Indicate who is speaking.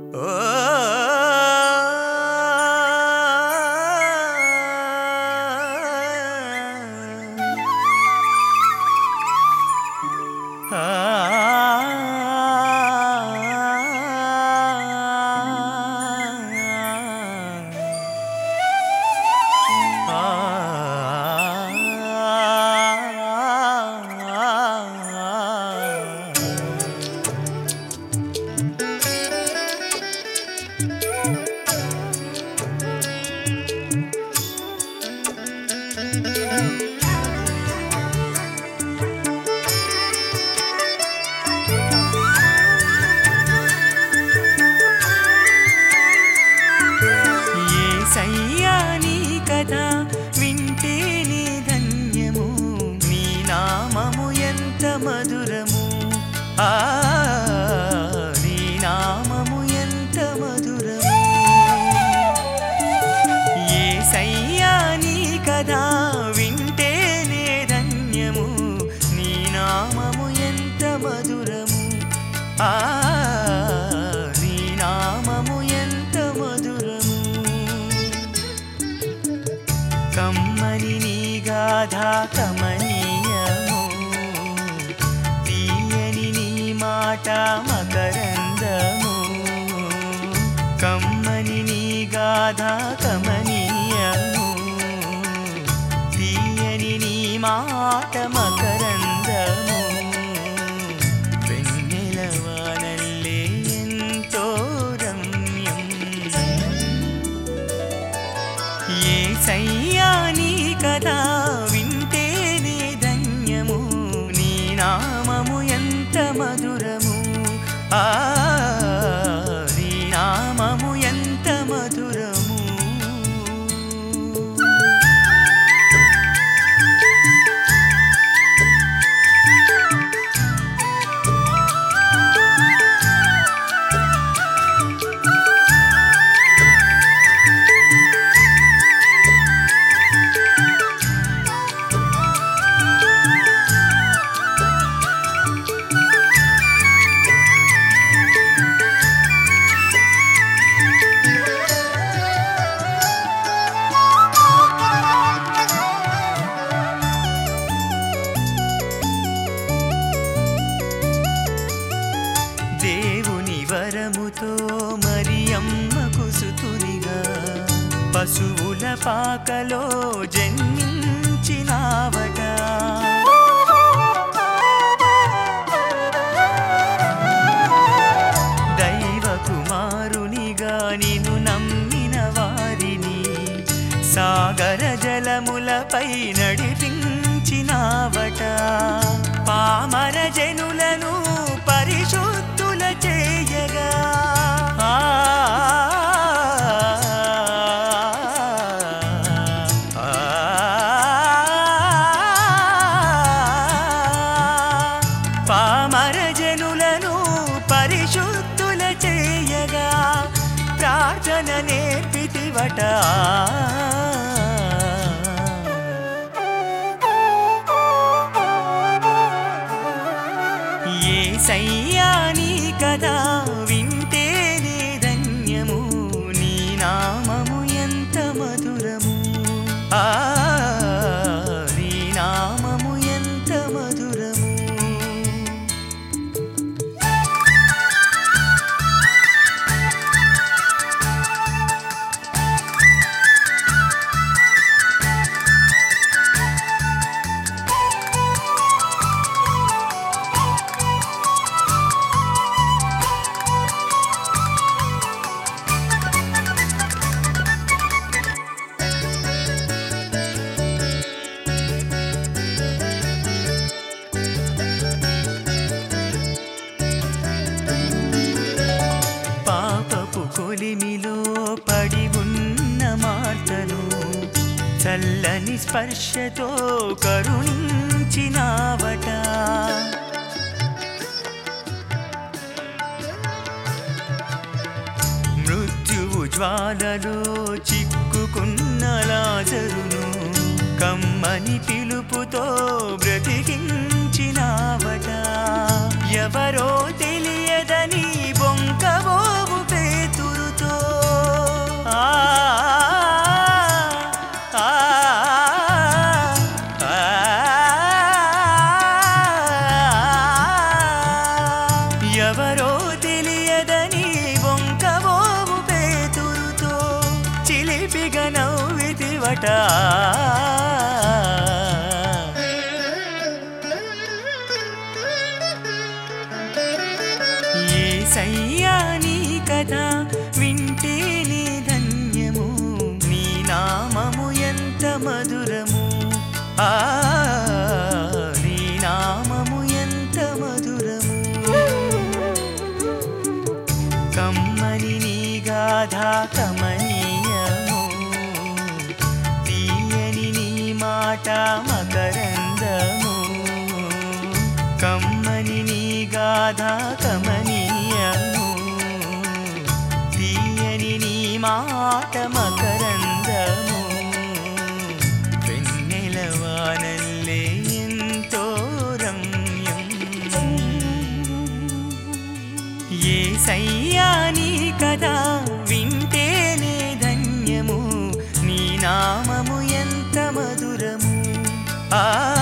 Speaker 1: ఏసయ్యా నీ కథ వింటేనే ధన్యము నీ నామము ఎంత మధురము ఆ నీ నామము ఎంత మధురము ఏసయ్యా నీ కథ వింటేనే ధన్యము నీ నామము ఎంత మధురము ఆ నీ నామము ఎంత మధురము కమ్మని నీ గాథా కమనీయము తీయని నీ మాట మకరందము కమ్మని నీ గాథా కమనీయము తీయని నీ మాట మకరందము వెన్నెలవానల్లే ఎంతో రమ్యం ఏసయ్యా నీ కదా వింటేనే ధన్యము నీ నామము ఎంత మధురము ఆ నీ నామము ఎంత మధురము దేవుని వరముతో మరి అమ్మకు సుతునిగా పశువుల పాకలో జన్మించినావట దైవ కుమారునిగా నిన్ను నమ్మిన వారిని సాగర జలములపై నడిపించినావట పామర జనులను పరిశుద్ధుల చేయగా ఆ, ఆ, పామర జనులను పరిశుద్ధుల చేయగా ప్రార్థన నేర్పితివట ఏసయ్యా నీ కదా వింటేనే ధన్యము నీ నామము ఎంత మధురము ఆ నీ నామము ఎంత మధురము పాపపు కొలిమిలో పడి ఉన్న మాటను చల్లని స్పర్శతో కరుణించినావట మృత్యువు జ్వాలలో చిక్కుకున్న లాజరును కమ్మని పిలుపుతో బ్రతికించినావట ఎవరో తెలియదని బొంకబోవు పేద లేదని వంకబోవు పేతురుతో చిలిపిగా నవ్వితివట ఏ సయ్యా నీ కథ వింటేనే ధన్యము నీ నామము ఎంత మధురము ఆ నీ నామము ఎంత మధురము కమ్మని నీ గాథా కమనీయము తీయని నీ మాట మకరందము కమ్మని నీ గాథా కమనీయము తీయని నీ మాట మకరందము వెన్నెలవానల్లే ఎంతో రమ్యం ఏ సయ్యా నీ కదా వింటేనే ధన్యము నీ నామము ఎంత మధురము ఆ